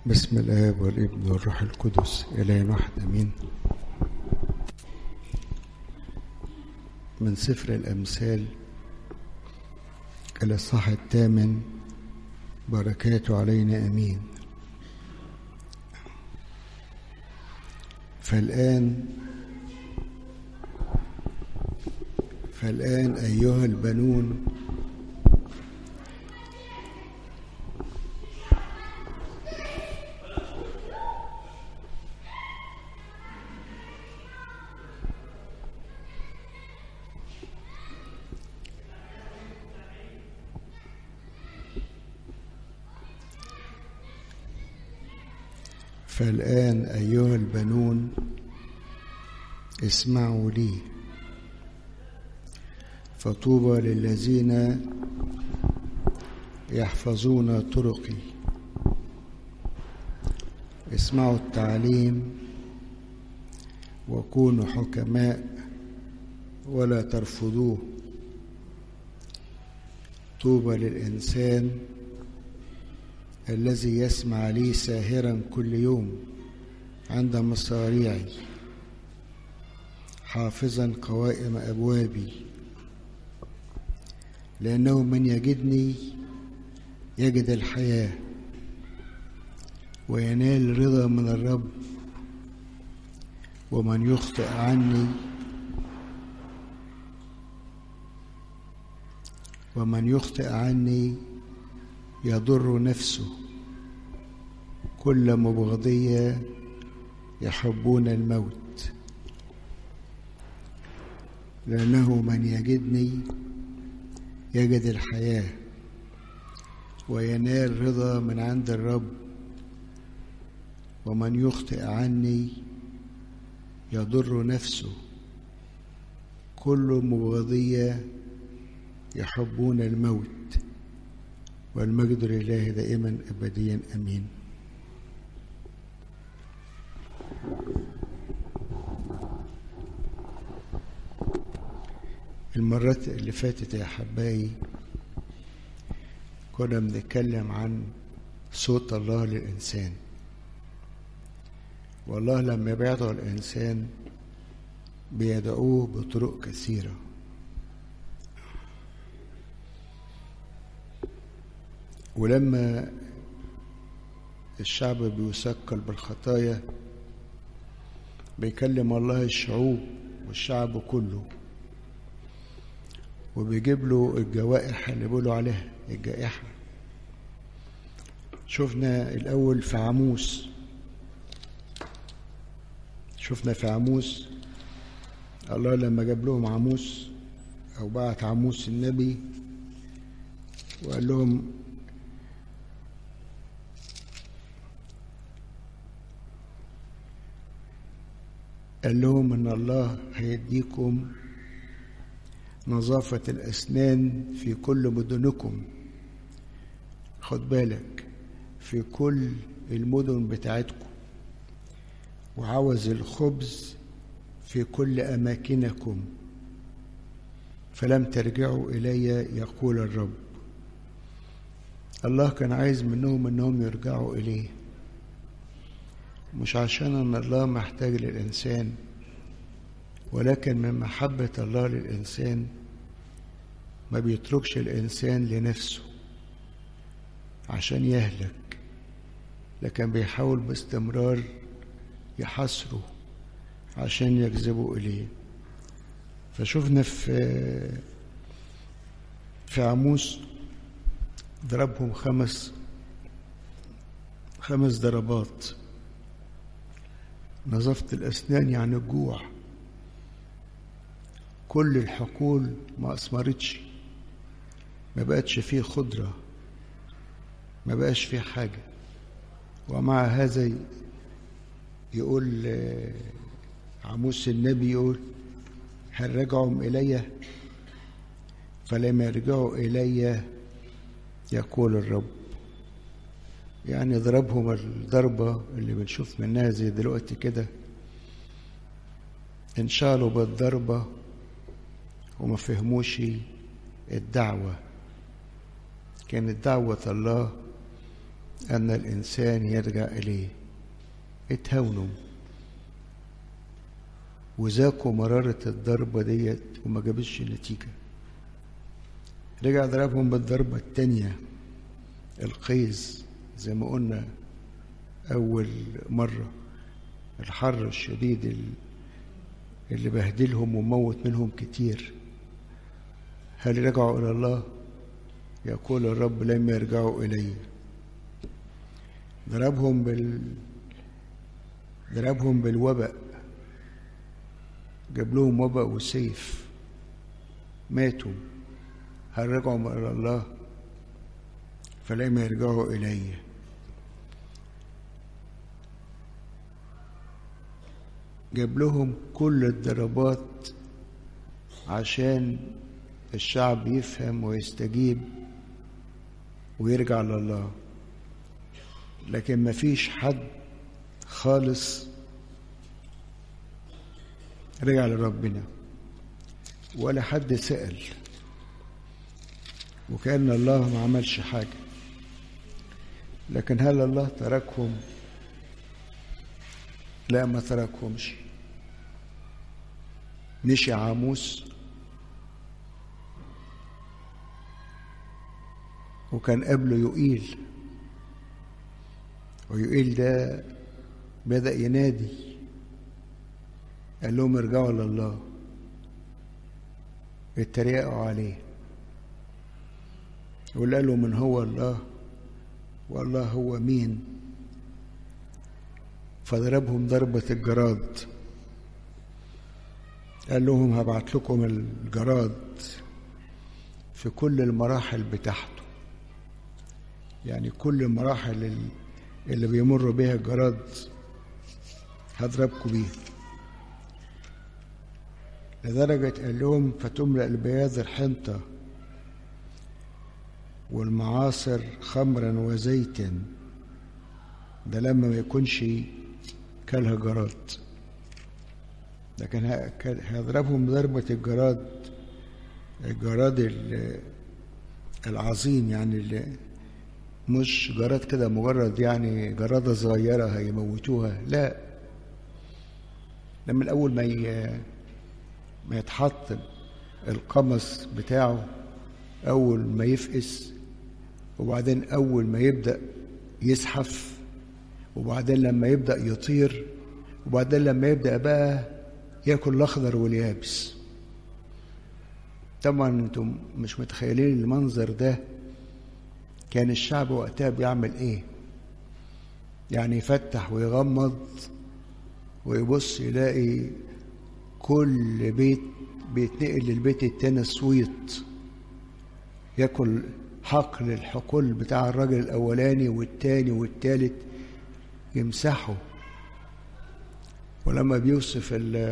بسم الآب والابن والروح القدس إله واحد أمين من سفر الأمثال الإصحاح الثامن بركاته علينا أمين فالآن فالآن أيها البنون فالآن أيها البنون اسمعوا لي فطوبى للذين يحفظون طرقي اسمعوا التعليم وكونوا حكماء ولا ترفضوه طوبى للإنسان الذي يسمع لي ساهرا كل يوم عند مصاريعي حافظا قوائم أبوابي لأنه من يجدني يجد الحياة وينال رضا من الرب ومن يخطئ عني ومن يخطئ عني يضر نفسه كل مبغضية يحبون الموت لأنه من يجدني يجد الحياة وينال رضا من عند الرب ومن يخطئ عني يضر نفسه كل مبغضية يحبون الموت والمجد لله دائما ابديا امين المرات اللي فاتت يا حبايبي كنا بنتكلم عن صوت الله للإنسان والله لما بيدعو الإنسان بيدعوه بطرق كثيرة ولما الشعب بيثقل بالخطايا بيكلم الله الشعوب والشعب كله وبيجيب له الجوائح اللي بيقولوا عليها الجائحة شفنا الأول في عاموس شفنا في عاموس الله لما جاب لهم عاموس أو بعت عاموس النبي وقال لهم قال لهم ان الله هيديكم نظافة الأسنان في كل مدنكم خد بالك في كل المدن بتاعتكم وعوز الخبز في كل أماكنكم فلم ترجعوا إلي يقول الرب الله كان عايز منهم انهم يرجعوا اليه مش عشان ان الله محتاج للانسان ولكن من محبه الله للانسان ما بيتركش الانسان لنفسه عشان يهلك لكن بيحاول باستمرار يحصره عشان يجذبوا اليه فشفنا في في عاموس ضربهم خمس خمس ضربات نظافة الأسنان يعني الجوع كل الحقول ما أثمرتش ما بقتش فيه خضرة ما بقاش فيه حاجة ومع هذا يقول عموس النبي يقول هل رجعوا إلي فلم يرجعوا إلي يقول الرب يعني ضربهم الضربة اللي بنشوف منها زي دلوقتي كده انشالوا بالضربة وما فهموش الدعوة كانت دعوة الله أن الإنسان يرجع إليه اتهاونوا وذاقوا مرارة الضربة ديت وما جابتش نتيجة رجع ضربهم بالضربة التانية القيز زي ما قلنا أول مرة الحر الشديد اللي بهدلهم وموت منهم كتير هل رجعوا إلى الله يقول الرب لم يرجعوا إلي ضربهم بال ضربهم بالوباء جاب لهم وباء وسيف ماتوا هل رجعوا إلى الله فلم يرجعوا إلي جاب لهم كل الضربات عشان الشعب يفهم ويستجيب ويرجع لله لكن مفيش حد خالص رجع لربنا ولا حد سأل وكأن الله ما عملش حاجة لكن هل الله تركهم لا ما تركهمش مشي عاموس وكان قبله يقيل ويقيل ده بدأ ينادي قال لهم ارجعوا لله اتريقوا عليه وقال له من هو الله والله هو مين فضربهم ضربة الجراد قال لهم هبعت لكم الجراد في كل المراحل بتاعته يعني كل المراحل اللي بيمر بيها الجراد هضربكم بيها لدرجة قال لهم فتملأ البياض الحنطة والمعاصر خمرا وزيتا ده لما ما يكونش كلها جراد لكن هيضربهم ضربة الجراد الجراد العظيم يعني اللي مش جراد كده مجرد يعني جرادة صغيرة هيموتوها لا لما الأول ما ما يتحط القمص بتاعه أول ما يفقس وبعدين أول ما يبدأ يزحف وبعدين لما يبدأ يطير وبعدين لما يبدأ بقى ياكل الأخضر واليابس طبعا انتم مش متخيلين المنظر ده كان الشعب وقتها بيعمل ايه يعني يفتح ويغمض ويبص يلاقي كل بيت بيتنقل للبيت التاني صويت ياكل حقل الحقول بتاع الراجل الاولاني والتاني والتالت يمسحه ولما بيوصف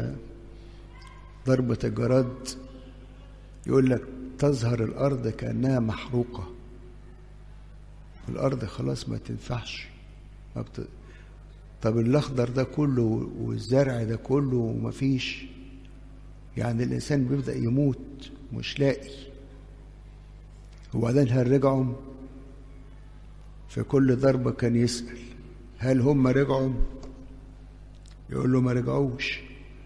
ضربة الجراد يقول لك تظهر الأرض كأنها محروقة الأرض خلاص ما تنفعش ما بت... طب الأخضر ده كله والزرع ده كله مفيش يعني الإنسان بيبدأ يموت مش لاقي وبعدين هل رجعوا في كل ضربة كان يسأل هل هم رجعوا يقول له ما رجعوش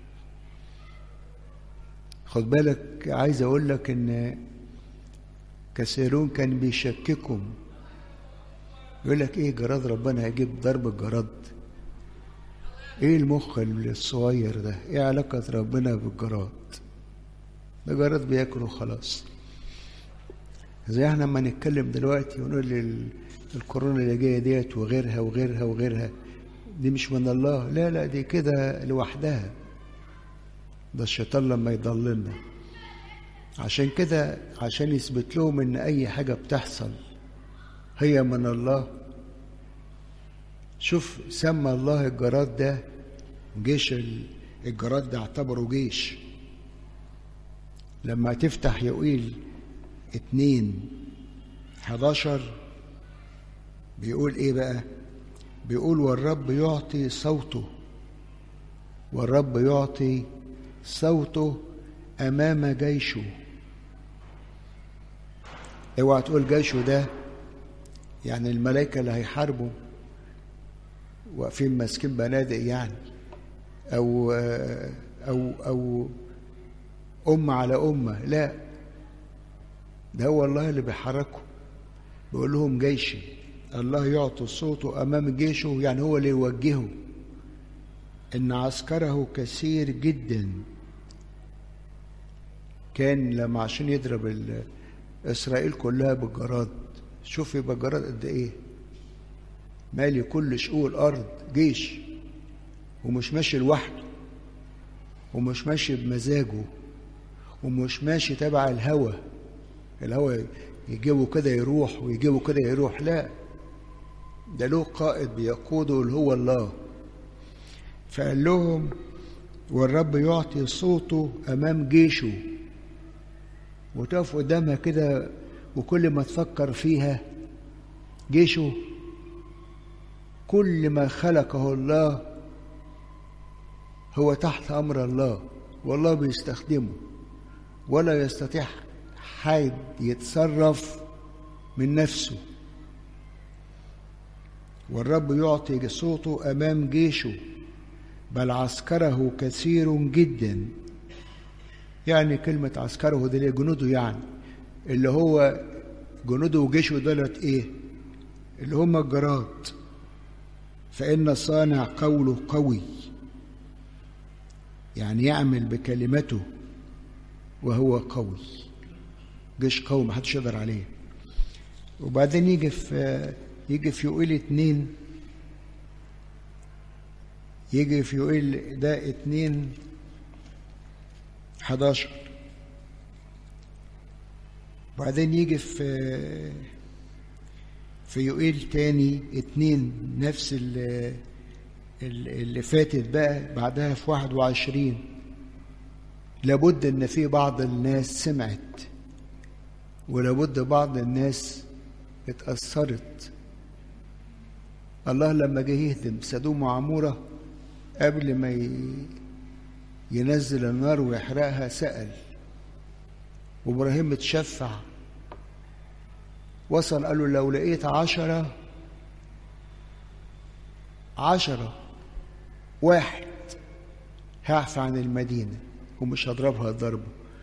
خد بالك عايز اقول لك ان كثيرون كان بيشككوا يقول لك ايه جراد ربنا هيجيب ضرب الجراد ايه المخ الصغير ده ايه علاقة ربنا بالجراد ده جراد بياكله خلاص زي احنا لما نتكلم دلوقتي ونقول لي الكورونا اللي جايه ديت وغيرها وغيرها وغيرها دي مش من الله لا لا دي كده لوحدها ده الشيطان لما يضللنا عشان كده عشان يثبت لهم ان اي حاجه بتحصل هي من الله شوف سمى الله الجراد ده جيش الجراد ده اعتبره جيش لما تفتح يقول اتنين حداشر بيقول ايه بقى بيقول والرب يعطي صوته والرب يعطي صوته امام جيشه اوعى تقول جيشه ده يعني الملائكة اللي هيحاربوا واقفين ماسكين بنادق يعني أو أو أو أمة على أمة لا ده هو الله اللي بيحركهم بيقول لهم جيشي الله يعطي صوته أمام جيشه يعني هو اللي يوجهه إن عسكره كثير جدا كان لما عشان يضرب إسرائيل كلها بالجراد شوف يبقى الجراد قد إيه مالي كل شقوق الأرض جيش ومش ماشي لوحده ومش ماشي بمزاجه ومش ماشي تبع الهوى الهوى يجيبه كده يروح ويجيبه كده يروح لا ده له قائد بيقوده اللي هو الله فقال لهم والرب يعطي صوته امام جيشه وتقف قدامها كده وكل ما تفكر فيها جيشه كل ما خلقه الله هو تحت امر الله والله بيستخدمه ولا يستطيع حد يتصرف من نفسه والرب يعطي صوته امام جيشه بل عسكره كثير جدا يعني كلمة عسكره دي اللي جنوده يعني اللي هو جنوده وجيشه دولت ايه اللي هم الجراد فإن صانع قوله قوي يعني يعمل بكلمته وهو قوي جيش قوي ما حدش يقدر عليه وبعدين يجي في يجي في يوئيل اتنين يجي في يوئيل ده اتنين حداشر وبعدين يجي في في يوئيل تاني اتنين نفس اللي, اللي فاتت بقى بعدها في واحد وعشرين لابد ان في بعض الناس سمعت ولابد بعض الناس اتأثرت الله لما جه يهدم سدوم وعمورة قبل ما ينزل النار ويحرقها سأل وإبراهيم اتشفع وصل قال له لو لقيت عشرة عشرة واحد هعفى عن المدينة ومش هضربها ضربه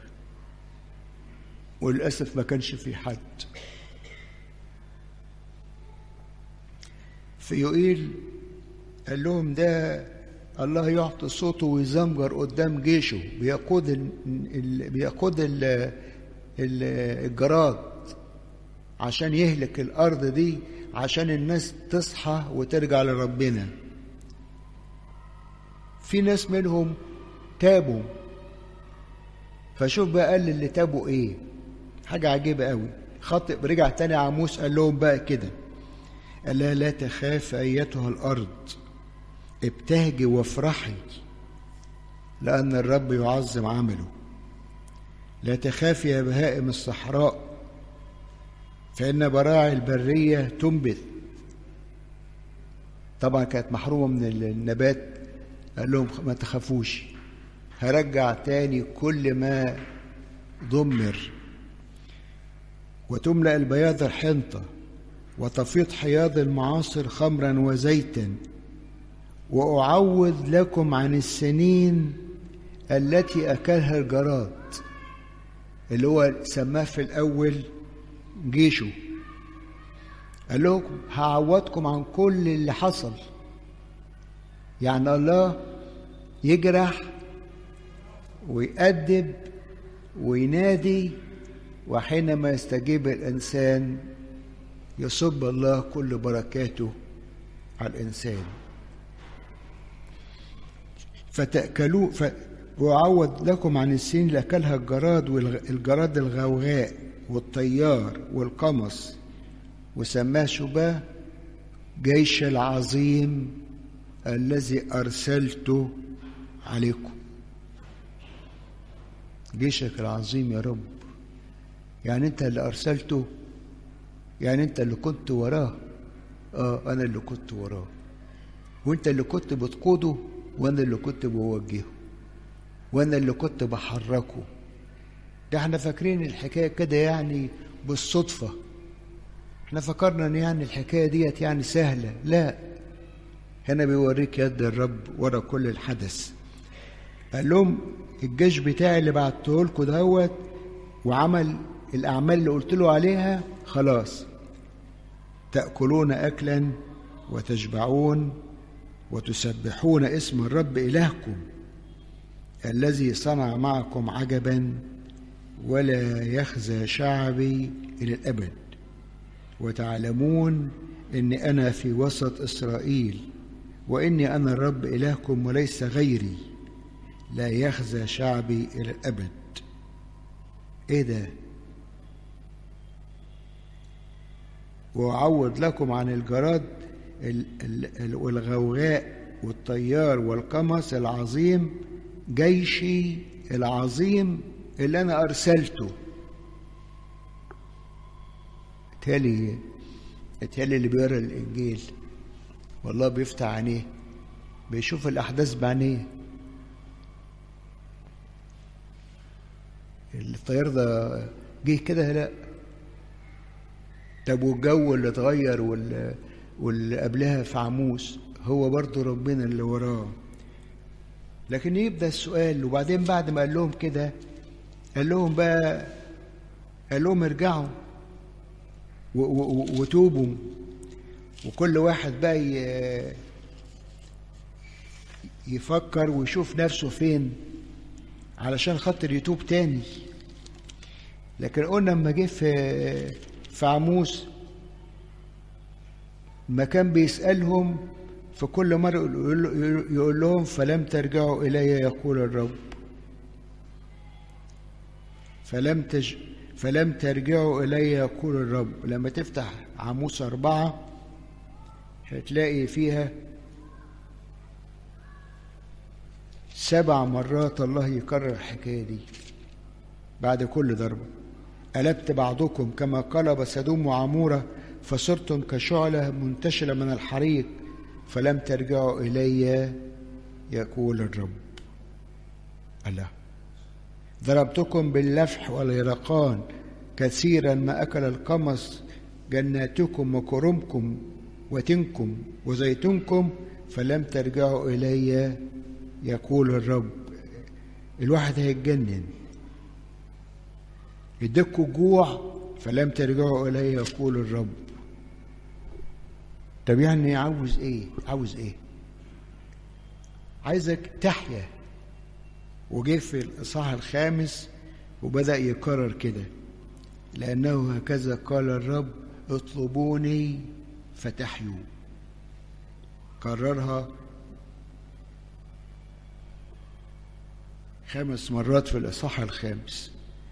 وللأسف ما كانش في حد في يوئيل قال لهم ده الله يعطي صوته ويزمجر قدام جيشه بيقود ال ال بيقود ال ال الجراد عشان يهلك الارض دي عشان الناس تصحى وترجع لربنا في ناس منهم تابوا فشوف بقى قال اللي تابوا ايه حاجة عجيبة قوي خطئ رجع تاني عموس قال لهم بقى كده ألا لا تخاف أيتها الأرض ابتهجي وافرحي لأن الرب يعظم عمله لا تخافي يا بهائم الصحراء فإن براعي البرية تنبت طبعا كانت محرومة من النبات قال لهم ما تخافوش هرجع تاني كل ما ضمر وتملأ البياض الحنطة وتفيض حياض المعاصر خمرا وزيتا وأعوض لكم عن السنين التي أكلها الجراد اللي هو سماه في الأول جيشه قال لهم هعوضكم عن كل اللي حصل يعني الله يجرح ويأدب وينادي وحينما يستجيب الإنسان يصب الله كل بركاته على الإنسان فتأكلوا ف... وأعوض لكم عن السنين اللي أكلها الجراد والجراد الغوغاء والطيار والقمص وسماه شباه جيش العظيم الذي أرسلته عليكم جيشك العظيم يا رب يعني أنت اللي أرسلته يعني أنت اللي كنت وراه آه أنا اللي كنت وراه وأنت اللي كنت بتقوده وأنا اللي كنت بوجهه وأنا اللي كنت بحركه ده احنا فاكرين الحكاية كده يعني بالصدفة احنا فكرنا ان يعني الحكايه ديت يعني سهله لا هنا بيوريك يد الرب ورا كل الحدث قال لهم الجيش بتاعي اللي بعته لكم دوت وعمل الاعمال اللي قلت له عليها خلاص تاكلون اكلا وتشبعون وتسبحون اسم الرب الهكم الذي صنع معكم عجبا ولا يخزى شعبي الى الابد وتعلمون اني انا في وسط اسرائيل واني انا الرب الهكم وليس غيري لا يخزى شعبي الى الابد ايه ده واعوض لكم عن الجراد والغوغاء والطيار والقمص العظيم جيشي العظيم اللي انا ارسلته تالي تالي اللي بيقرا الانجيل والله بيفتح عينيه بيشوف الاحداث بعينيه الطيار ده جه كده لا طب والجو اللي اتغير واللي, واللي قبلها في عموس هو برضه ربنا اللي وراه لكن يبدا السؤال وبعدين بعد ما قال لهم كده قال لهم بقى قال لهم ارجعوا وتوبوا وكل واحد بقى يفكر ويشوف نفسه فين علشان خاطر يتوب تاني لكن قلنا لما جه في في عموس ما كان بيسألهم في كل مرة يقول لهم فلم ترجعوا إلي يقول الرب فلم تج فلم ترجعوا إلي يقول الرب لما تفتح عموس أربعة هتلاقي فيها سبع مرات الله يكرر الحكاية دي بعد كل ضربة قلبت بعضكم كما قلب سدوم وعمورة فصرتم كشعلة منتشرة من الحريق فلم ترجعوا إلي يقول الرب الله ضربتكم باللفح واليرقان كثيرا ما أكل القمص جناتكم وكرمكم وتنكم وزيتونكم فلم ترجعوا إلي يقول الرب الواحد هيتجنن يدكوا جوع فلم ترجعوا إلي يقول الرب طب يعني عاوز ايه عاوز ايه عايزك تحيا وجه في الاصحاح الخامس وبدا يكرر كده لانه هكذا قال الرب اطلبوني فتحيوا كررها خمس مرات في الاصحاح الخامس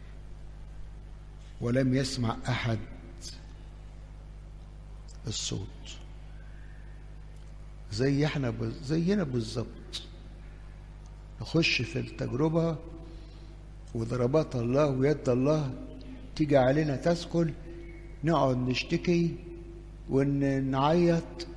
ولم يسمع احد الصوت زي احنا ب... زينا بالظبط نخش في التجربة وضربات الله ويد الله تيجي علينا تثقل نقعد نشتكي ونعيط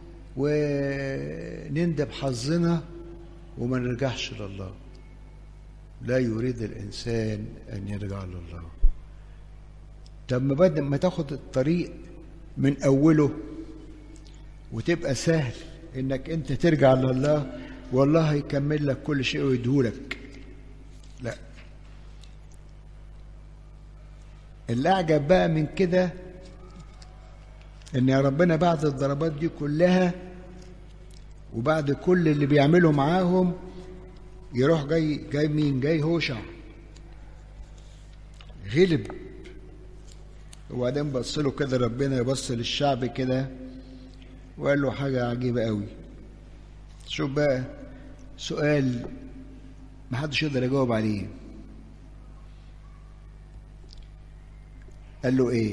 ونندب حظنا وما نرجعش لله لا يريد الإنسان أن يرجع لله طب ما بدل ما تاخد الطريق من أوله وتبقى سهل انك انت ترجع لله والله هيكمل لك كل شيء ويديهولك لا اللي اعجب بقى من كده ان يا ربنا بعد الضربات دي كلها وبعد كل اللي بيعمله معاهم يروح جاي جاي مين جاي هوشع غلب وبعدين بص له كده ربنا يبص للشعب كده وقال له حاجة عجيبة قوي شوف بقى سؤال ما حدش يقدر يجاوب عليه قال له ايه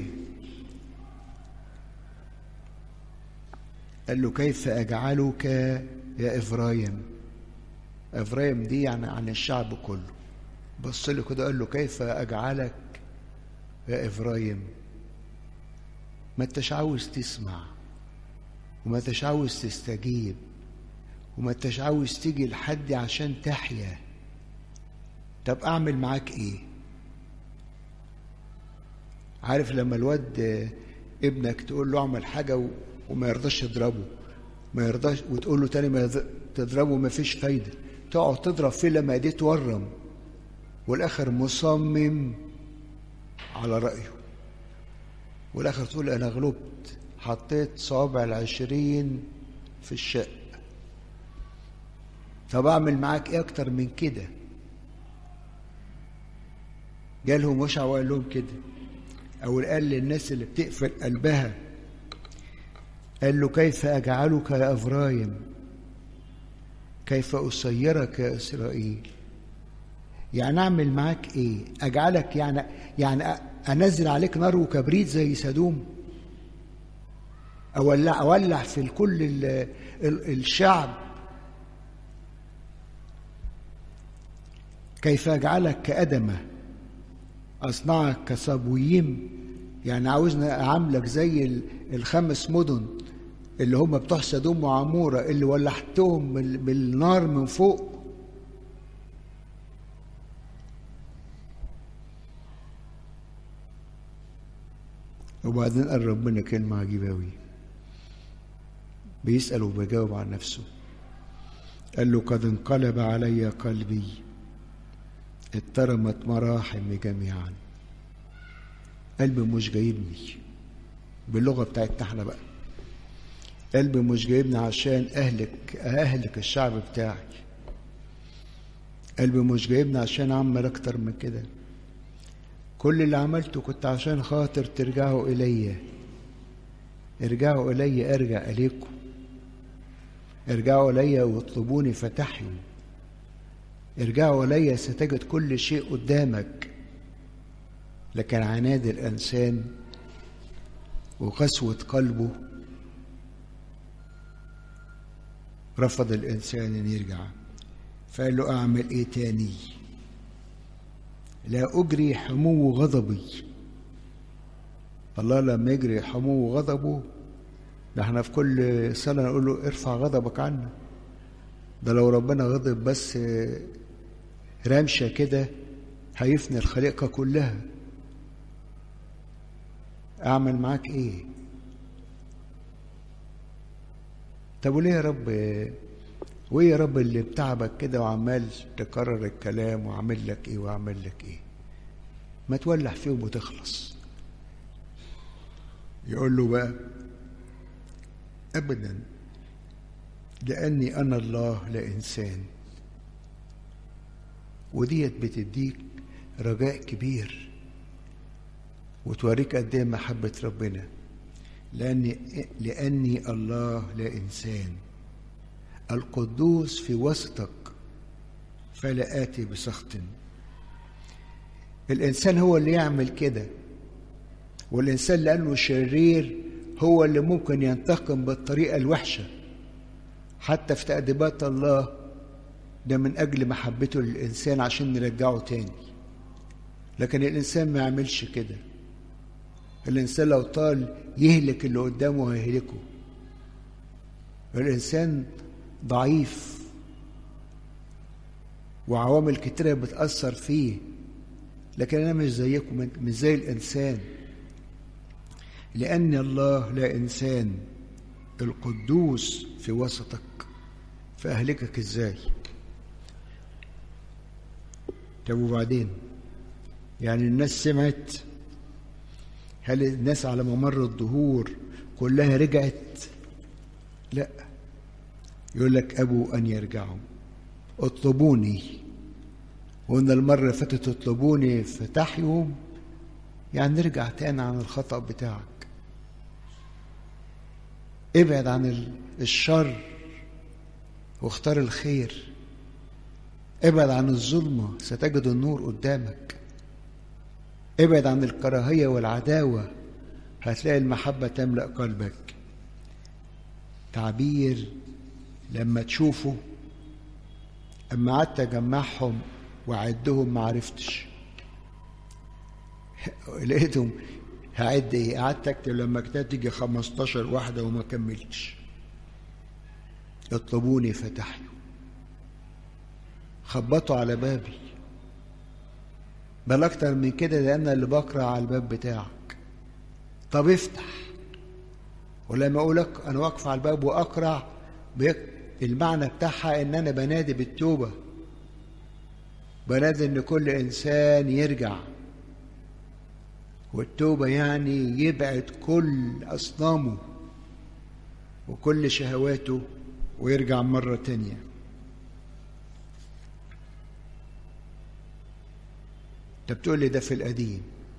قال له كيف اجعلك يا افرايم افرايم دي يعني عن الشعب كله بص له كده قال له كيف اجعلك يا افرايم ما انتش عاوز تسمع وما انتش عاوز تستجيب وما انتش عاوز تيجي لحد عشان تحيا طب اعمل معاك ايه عارف لما الواد ابنك تقول له اعمل حاجة و... وما يرضاش يضربه ما يرضاش وتقول له تاني ما يض... تضربه ما فيش فايدة تقعد تضرب فيه لما ايديه تورم والاخر مصمم على رأيه والاخر تقول انا غلبت حطيت صوابع العشرين في الشق طب اعمل معاك ايه اكتر من كده جالهم وشع وقال لهم كده او قال للناس اللي بتقفل قلبها قال له كيف اجعلك يا افرايم كيف اسيرك يا اسرائيل يعني اعمل معاك ايه اجعلك يعني يعني انزل عليك نار وكبريت زي سدوم اولع اولع في كل ال ال الشعب كيف اجعلك كادمه اصنعك كصبويم يعني عاوزني اعاملك زي الخمس مدن اللي هم بتوع سدوم وعموره اللي ولعتهم بالنار من فوق وبعدين قال ربنا كلمة عجيبة أوي بيسأل وبيجاوب عن نفسه قال له قد انقلب علي قلبي اترمت مراحمي جميعا قلبي مش جايبني باللغة بتاعتنا احنا بقى قلبي مش جايبني عشان أهلك أهلك الشعب بتاعي قلبي مش جايبني عشان أعمل أكتر من كده كل اللي عملته كنت عشان خاطر ترجعوا إلي ارجعوا إلي أرجع إليكم ارجعوا إلي واطلبوني فتحيوا ارجعوا إلي ستجد كل شيء قدامك لكن عناد الإنسان وقسوة قلبه رفض الإنسان أن يرجع فقال له أعمل إيه تاني لا أجري حمو غضبي الله لما يجري حمو غضبه ده احنا في كل سنة نقول له ارفع غضبك عنا ده لو ربنا غضب بس رمشة كده هيفني الخليقة كلها أعمل معاك إيه؟ طب وليه يا رب وايه يا رب اللي بتعبك كده وعمال تكرر الكلام وعامل لك ايه وعامل لك ايه ما تولع فيهم وتخلص يقول له بقى ابدا لاني انا الله لا انسان وديت بتديك رجاء كبير وتوريك قد ايه محبه ربنا لاني لاني الله لا انسان القدوس في وسطك فلا آتي بسخط الإنسان هو اللي يعمل كده والإنسان لأنه شرير هو اللي ممكن ينتقم بالطريقة الوحشة حتى في تأديبات الله ده من أجل محبته للإنسان عشان نرجعه تاني لكن الإنسان ما يعملش كده الإنسان لو طال يهلك اللي قدامه هيهلكه الإنسان ضعيف وعوامل كتيرة بتأثر فيه لكن أنا مش زيكم مش زي الإنسان لأن الله لا إنسان القدوس في وسطك فأهلكك إزاي طب وبعدين يعني الناس سمعت هل الناس على ممر الظهور كلها رجعت لا يقول لك أبو أن يرجعوا اطلبوني وإن المرة اللي فاتت اطلبوني فتحيهم يعني نرجع تاني عن الخطأ بتاعك ابعد عن الشر واختار الخير ابعد عن الظلمة ستجد النور قدامك ابعد عن الكراهية والعداوة هتلاقي المحبة تملأ قلبك تعبير لما تشوفه اما قعدت اجمعهم واعدهم ما عرفتش لقيتهم هعد ايه قعدت اكتب لما كتبت تيجي 15 واحده وما كملتش اطلبوني فتحوا خبطوا على بابي بل اكتر من كده لان اللي بقرا على الباب بتاعك طب افتح ولما اقول لك انا واقف على الباب واقرع المعنى بتاعها ان انا بنادي بالتوبه بنادي ان كل انسان يرجع والتوبه يعني يبعد كل اصنامه وكل شهواته ويرجع مره تانيه انت بتقول لي ده في القديم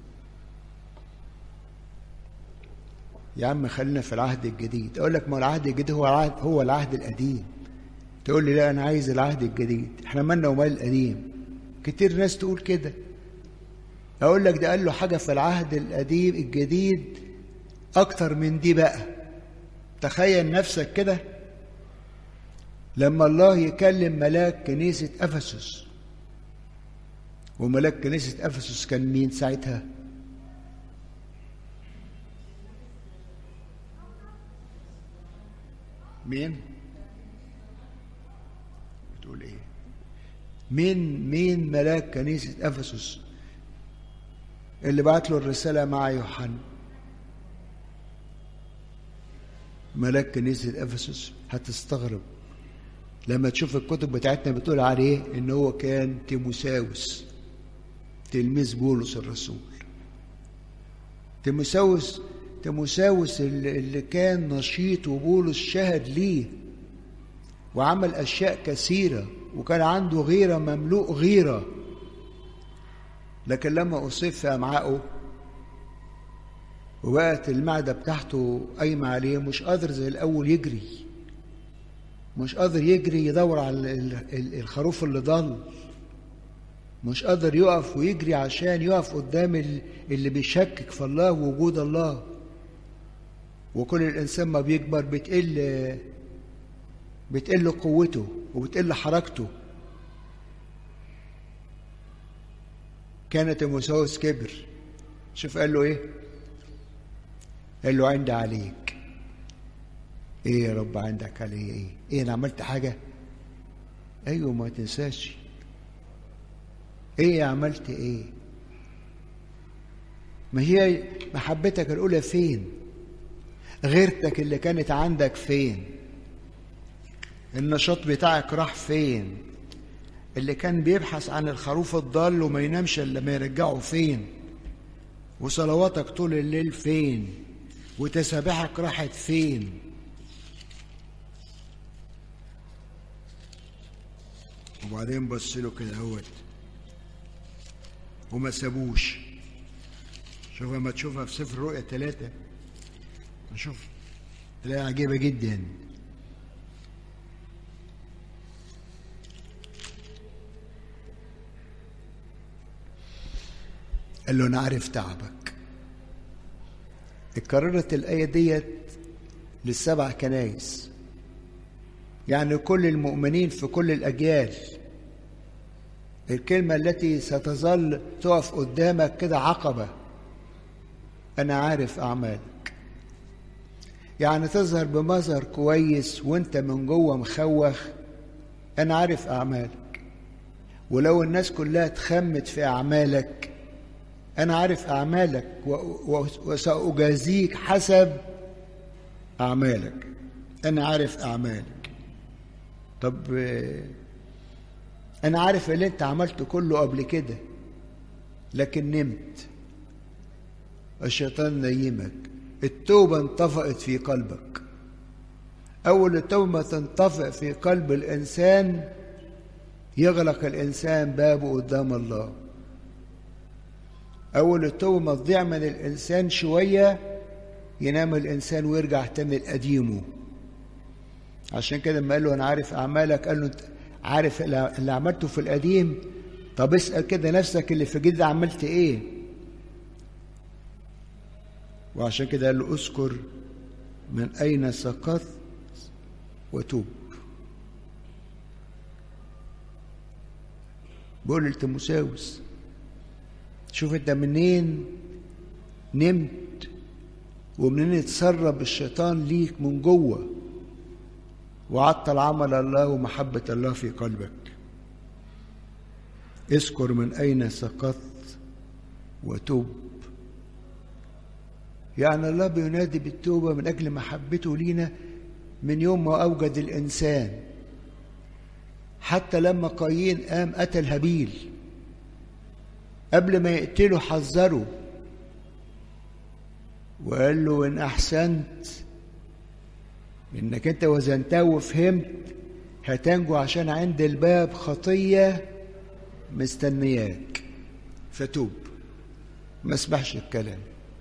يا عم خلينا في العهد الجديد اقول لك ما العهد الجديد هو العهد هو العهد القديم تقول لي لا انا عايز العهد الجديد احنا مالنا ومال القديم كتير ناس تقول كده اقول لك ده قال له حاجه في العهد القديم الجديد اكتر من دي بقى تخيل نفسك كده لما الله يكلم ملاك كنيسه افسس وملاك كنيسه افسس كان مين ساعتها مين بتقول ايه مين مين ملاك كنيسة أفسس اللي بعت له الرسالة مع يوحنا ملاك كنيسة أفسس هتستغرب لما تشوف الكتب بتاعتنا بتقول عليه إن هو كان تيموساوس تلميذ بولس الرسول تيموساوس تيموساوس اللي كان نشيط وبولس شهد ليه وعمل أشياء كثيرة وكان عنده غيرة مملوء غيرة لكن لما أصيب في أمعائه وبقت المعدة بتاعته قايمة عليه مش قادر زي الأول يجري مش قادر يجري يدور على الخروف اللي ضل مش قادر يقف ويجري عشان يقف قدام اللي بيشكك في الله ووجود الله وكل الإنسان ما بيكبر بتقل بتقل قوته وبتقل حركته كان تيموساوس كبر شوف قال له ايه قال له عندي عليك ايه يا رب عندك علي ايه ايه انا عملت حاجه ايوه ما تنساش ايه عملت ايه ما هي محبتك الاولى فين غيرتك اللي كانت عندك فين النشاط بتاعك راح فين اللي كان بيبحث عن الخروف الضال وما ينامش الا ما يرجعه فين وصلواتك طول الليل فين وتسابيحك راحت فين وبعدين بص له كده اهوت وما سابوش شوف لما تشوفها في سفر الرؤيا ثلاثة نشوف تلاقيها عجيبة جدا قال له أنا عارف تعبك اتكررت الآية ديت للسبع كنايس يعني كل المؤمنين في كل الأجيال الكلمة التي ستظل تقف قدامك كده عقبة أنا عارف أعمالك يعني تظهر بمظهر كويس وانت من جوه مخوخ أنا عارف أعمالك ولو الناس كلها تخمت في أعمالك أنا عارف أعمالك وسأجازيك حسب أعمالك أنا عارف أعمالك طب أنا عارف اللي أنت عملته كله قبل كده لكن نمت الشيطان نيمك التوبة انطفأت في قلبك أول التوبة ما تنطفئ في قلب الإنسان يغلق الإنسان بابه قدام الله أول التوبة ما تضيع من الإنسان شوية ينام الإنسان ويرجع تاني لقديمه عشان كده لما قال له أنا عارف أعمالك قال له أنت عارف اللي عملته في القديم طب اسأل كده نفسك اللي في الجديد عملت إيه وعشان كده قال له اذكر من أين سقطت وتوب بقول لتيموساوس شوف انت منين نمت ومنين اتسرب الشيطان ليك من جوه وعطل عمل الله ومحبة الله في قلبك اذكر من أين سقطت وتوب يعني الله بينادي بالتوبة من أجل محبته لينا من يوم ما أوجد الإنسان حتى لما قايين قام قتل هابيل قبل ما يقتله حذره وقال له إن أحسنت إنك أنت وزنتها وفهمت هتنجو عشان عند الباب خطية مستنياك فتوب ما اسمحش الكلام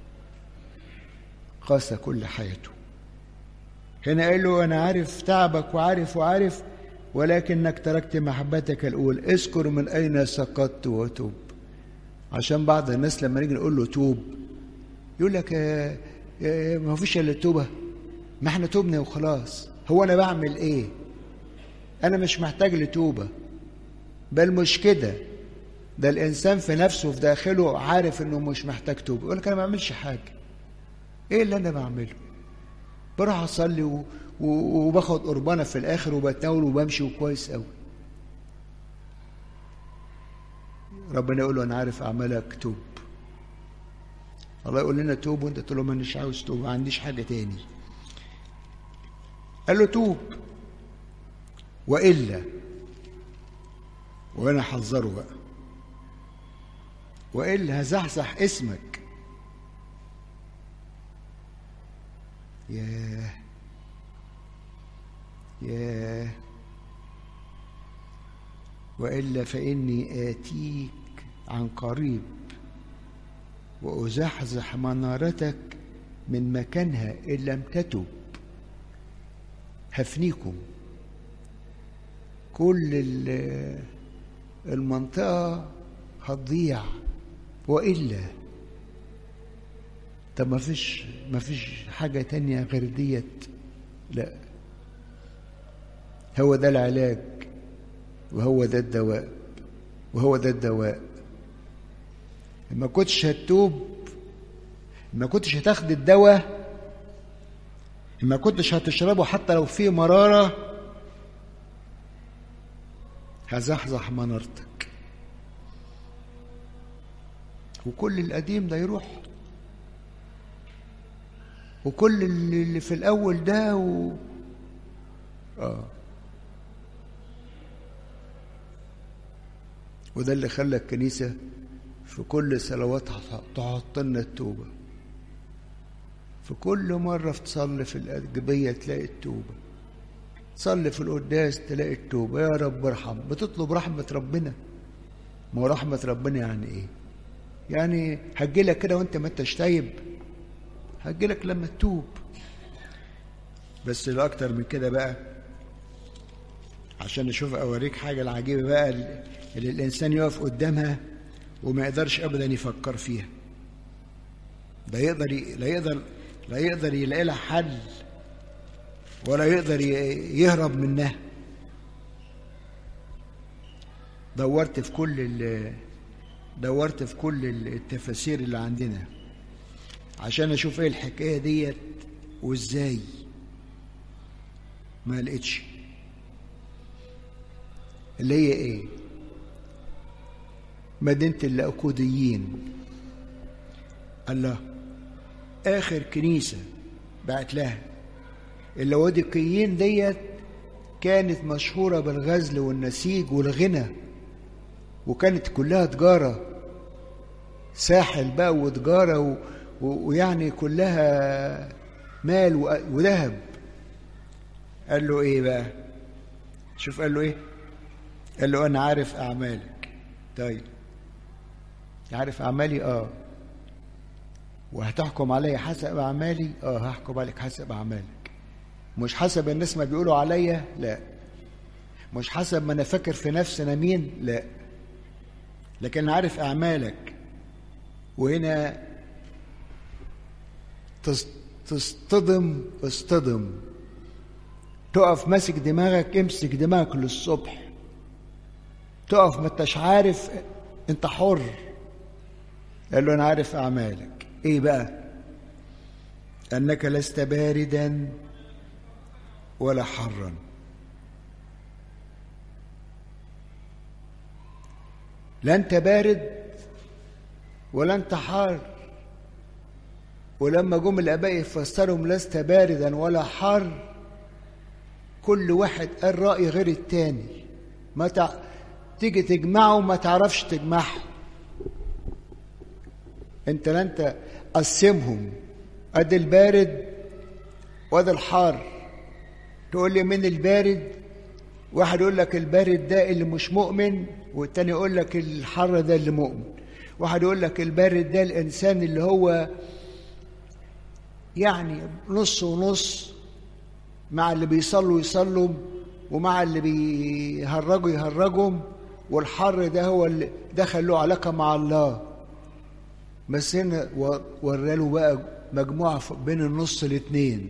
قاس كل حياته هنا قال له أنا عارف تعبك وعارف وعارف ولكنك تركت محبتك الأولى اذكر من أين سقطت وتوب عشان بعض الناس لما نيجي نقول له توب يقول لك آه آه ما فيش الا التوبه ما احنا توبنا وخلاص هو انا بعمل ايه انا مش محتاج لتوبه بل مش كده ده الانسان في نفسه في داخله عارف انه مش محتاج توبه يقول لك انا ما بعملش حاجه ايه اللي انا بعمله بروح اصلي و... و... وباخد قربانه في الاخر وبتناول وبمشي وكويس قوي ربنا يقول له انا عارف اعمالك توب الله يقول لنا توب وانت تقول له مانيش عاوز توب ما عنديش حاجه تاني قال له توب والا وانا حذره بقى والا هزحزح اسمك ياه ياه والا فاني اتيك عن قريب وازحزح منارتك من مكانها ان لم تتب هفنيكم كل المنطقه هتضيع والا طب ما فيش ما فيش حاجه تانية غير ديت لا هو ده العلاج وهو ده الدواء وهو ده الدواء ما كنتش هتتوب ما كنتش هتاخد الدواء ما كنتش هتشربه حتى لو فيه مرارة هزحزح منارتك وكل القديم ده يروح وكل اللي في الأول ده و... آه وده اللي خلى الكنيسة في كل صلواتها تحط لنا التوبة في كل مرة تصلي في الأجبية تلاقي التوبة تصلي في القداس تلاقي التوبة يا رب ارحم بتطلب رحمة ربنا ما هو رحمة ربنا يعني ايه يعني هتجيلك كده وانت ما انتش تايب هتجيلك لما تتوب بس الأكتر من كده بقى عشان نشوف أوريك حاجة العجيبة بقى اللي الإنسان يقف قدامها وما يقدرش أبدا يفكر فيها لا يقدر لا يقدر لا يقدر يلاقي لها حل ولا يقدر يهرب منها دورت في كل دورت في كل التفاسير اللي عندنا عشان اشوف ايه الحكايه ديت وازاي ما لقيتش اللي هي ايه مدينه الاكوديين الله اخر كنيسه بعت لها اللوادقيين ديت كانت مشهوره بالغزل والنسيج والغنى وكانت كلها تجاره ساحل بقى وتجاره و... و... ويعني كلها مال و... وذهب قال له ايه بقى شوف قال له ايه قال له انا عارف اعمالك طيب عارف اعمالي اه وهتحكم عليا حسب اعمالي اه هحكم عليك حسب اعمالك مش حسب الناس ما بيقولوا عليا لا مش حسب ما انا فاكر في نفسي انا مين لا لكن عارف اعمالك وهنا تصطدم اصطدم تقف ماسك دماغك امسك دماغك للصبح تقف ما انتش عارف انت حر قال له انا عارف اعمالك ايه بقى انك لست باردا ولا حرا لا انت بارد ولا انت حار ولما جم الآباء يفسرهم لست باردا ولا حار كل واحد قال رأي غير التاني ما تع... تيجي تجمعه ما تعرفش تجمعهم انت لا انت قسمهم ادي البارد وادي الحار تقول لي مين البارد واحد يقول لك البارد ده اللي مش مؤمن والتاني يقول لك الحر ده اللي مؤمن واحد يقول لك البارد ده الانسان اللي هو يعني نص ونص مع اللي بيصلوا يصلوا ومع اللي بيهرجوا يهرجهم والحر ده هو اللي دخل له علاقه مع الله بس هنا وراله بقى مجموعه بين النص الاثنين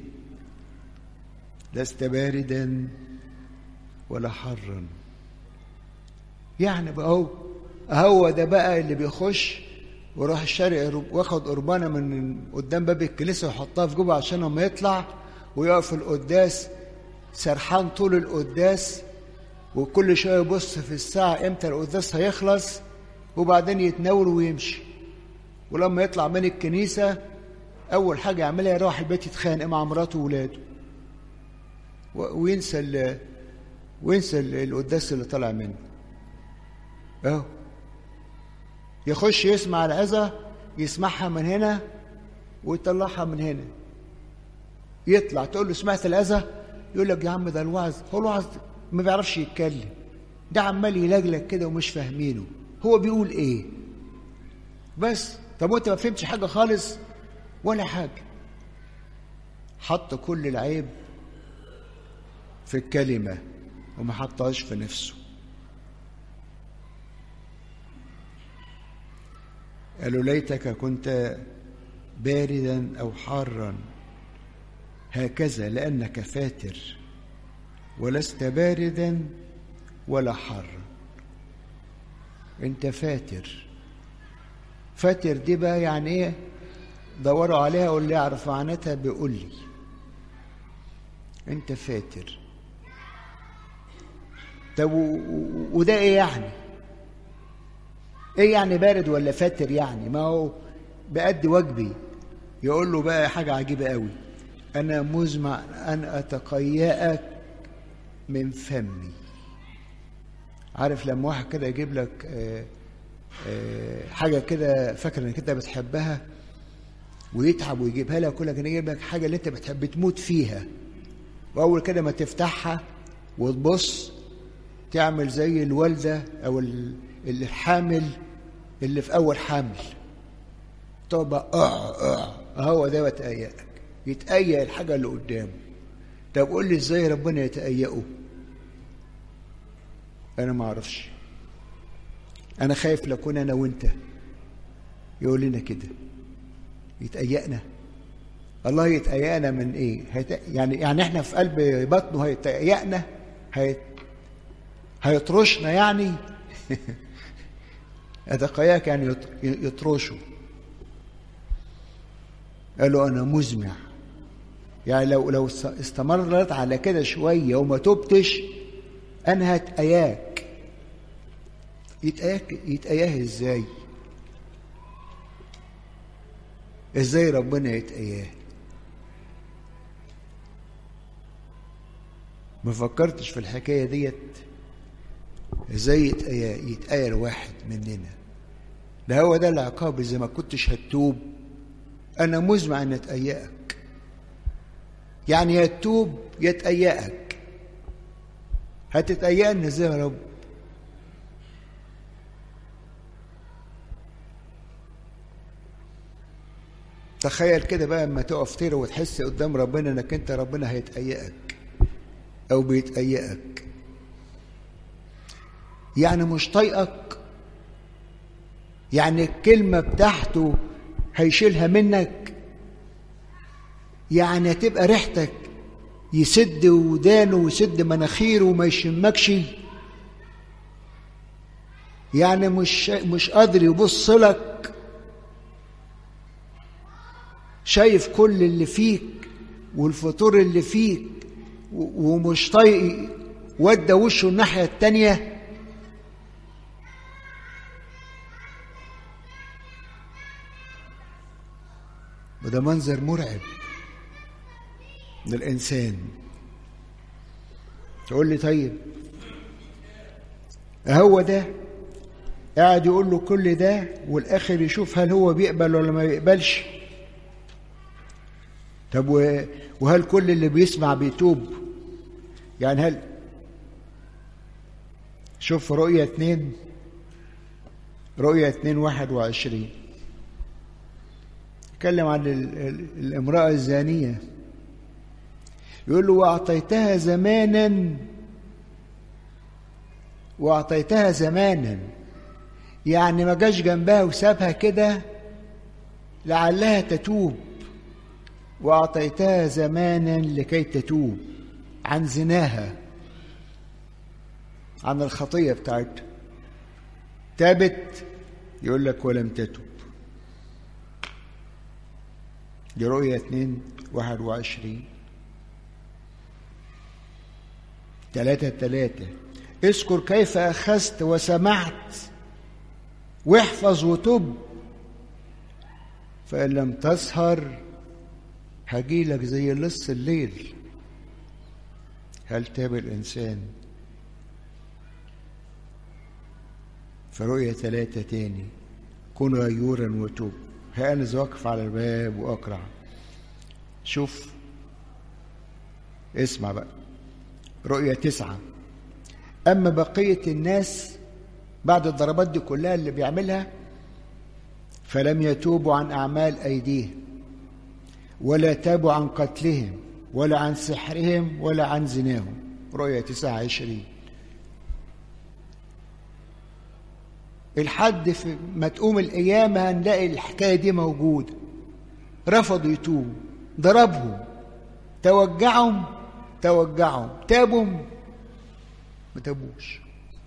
لست باردا ولا حرا يعني بقى هو هو ده بقى اللي بيخش وراح الشارع واخد قربانه من قدام باب الكنيسه ويحطها في جوبه عشان لما يطلع ويقف في القداس سرحان طول القداس وكل شويه يبص في الساعه امتى القداس هيخلص وبعدين يتناول ويمشي ولما يطلع من الكنيسه اول حاجه يعملها يروح البيت يتخانق مع مراته وولاده وينسى ال وينسى القداس اللي طالع منه اهو يخش يسمع العظة يسمعها من هنا ويطلعها من هنا يطلع تقول له سمعت العظة يقول لك يا عم ده الوعظ هو الوعظ ما بيعرفش يتكلم ده عمال يلجلج كده ومش فاهمينه هو بيقول ايه بس طب وانت ما فهمتش حاجة خالص ولا حاجة حط كل العيب في الكلمة وما حطهاش في نفسه قالوا ليتك كنت باردا او حارا هكذا لانك فاتر ولست باردا ولا حارا انت فاتر فاتر دي بقى يعني ايه دوروا عليها واللي يعرف معناتها بيقول لي انت فاتر طب وده ايه يعني ايه يعني بارد ولا فاتر يعني ما هو بأدي واجبي يقول له بقى حاجة عجيبة قوي أنا مزمع أن أتقيأك من فمي عارف لما واحد كده يجيب لك آآ آآ حاجة كده فاكر انك انت بتحبها ويتعب ويجيبها لك يقول لك انا جايب لك حاجة اللي انت بتحب تموت فيها وأول كده ما تفتحها وتبص تعمل زي الوالدة أو الحامل اللي في أول حمل تبقى اه اه هو ده بتأيأك يتأيأ الحاجة اللي قدامه طب قول لي ازاي ربنا يتأيأه أنا ما أعرفش أنا خايف لكون أنا وأنت يقول لنا كده يتأيأنا الله يتأيأنا من إيه؟ هيت... يعني يعني إحنا في قلب بطنه هيتأيأنا هيت... هيطرشنا يعني أتقياك يعني يطرشوا قالوا أنا مزمع يعني لو لو استمرت على كده شوية وما تبتش أنا هتأياك يتأياك يتأياه إزاي؟ إزاي ربنا يتأياه؟ ما فكرتش في الحكاية ديت ازاي يتأيى يتأيى الواحد مننا ده هو ده العقاب اذا ما كنتش هتوب انا مزمع ان اتأيأك يعني يا تتوب يا تأيأك هتتأيأني ازاي يا رب تخيل كده بقى اما تقف تقرا وتحس قدام ربنا انك انت ربنا هيتأيأك او بيتأيأك يعني مش طايقك يعني الكلمة بتاعته هيشيلها منك يعني هتبقى ريحتك يسد ودانه ويسد مناخيره وما يشمكش يعني مش مش قادر يبص لك شايف كل اللي فيك والفطور اللي فيك ومش طايق ودى وشه الناحية التانية وده منظر مرعب للإنسان تقول لي طيب هو ده قاعد يقول له كل ده والآخر يشوف هل هو بيقبل ولا ما بيقبلش طب وهل كل اللي بيسمع بيتوب يعني هل شوف رؤية اتنين رؤية اتنين واحد وعشرين يتكلم عن الامرأة الزانية يقول له وأعطيتها زمانا وأعطيتها زمانا يعني ما جاش جنبها وسابها كده لعلها تتوب وأعطيتها زمانا لكي تتوب عن زناها عن الخطية بتاعتها تابت يقول لك ولم تتب دي رؤية اتنين واحد وعشرين تلاتة تلاتة اذكر كيف أخذت وسمعت واحفظ وتب فإن لم تسهر هجيلك زي لص الليل هل تاب الإنسان فرؤية ثلاثة تاني كن غيورا وتوب ها أنا واقف على الباب وأقرع شوف اسمع بقى رؤية تسعة أما بقية الناس بعد الضربات دي كلها اللي بيعملها فلم يتوبوا عن أعمال أيديهم ولا تابوا عن قتلهم ولا عن سحرهم ولا عن زناهم رؤية تسعة عشرين الحد في ما تقوم القيامة هنلاقي الحكاية دي موجودة رفضوا يتوبوا ضربهم توجعهم توجعهم تابوا ما تابوش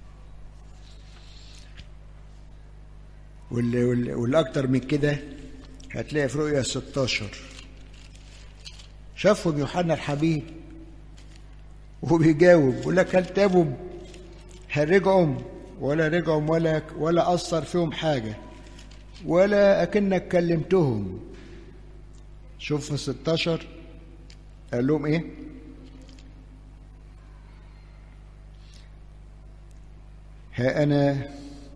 واللي, واللي, واللي أكتر من كده هتلاقي في رؤية 16 شافهم يوحنا الحبيب وبيجاوب يقول لك هل تابوا هل رجعوا ولا رجعوا ولا ولا أثر فيهم حاجة ولا أكنك كلمتهم شوف في 16 قال لهم إيه؟ ها أنا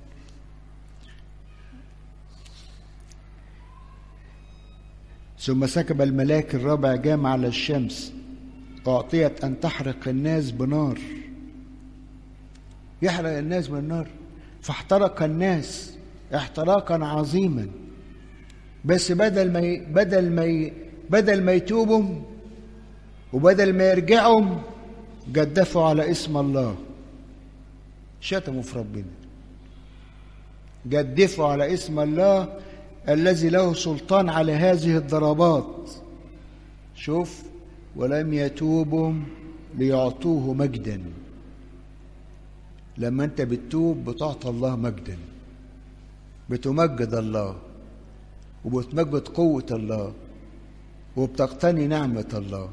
ثم سكب الملاك الرابع جام على الشمس أعطيت أن تحرق الناس بنار يحرق الناس بالنار فاحترق الناس احتراقا عظيما بس بدل ما ي... بدل ما ي... بدل ما يتوبوا وبدل ما يرجعوا جدفوا على اسم الله شتموا في ربنا جدفوا على اسم الله الذي له سلطان على هذه الضربات شوف ولم يتوبوا ليعطوه مجدا لما انت بتتوب بتعطى الله مجدا بتمجد الله وبتمجد قوة الله وبتقتني نعمة الله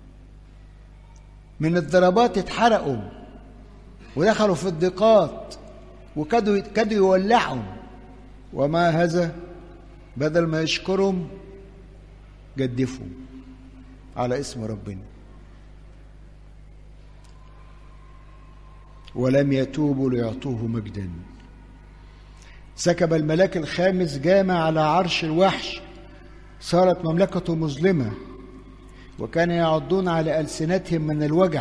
من الضربات اتحرقوا ودخلوا في الضيقات وكادوا كادوا يولعوا وما هذا بدل ما يشكرهم جدفوا على اسم ربنا ولم يتوبوا ليعطوه مجدا سكب الملاك الخامس جامع على عرش الوحش صارت مملكته مظلمه وكان يعضون على ألسنتهم من الوجع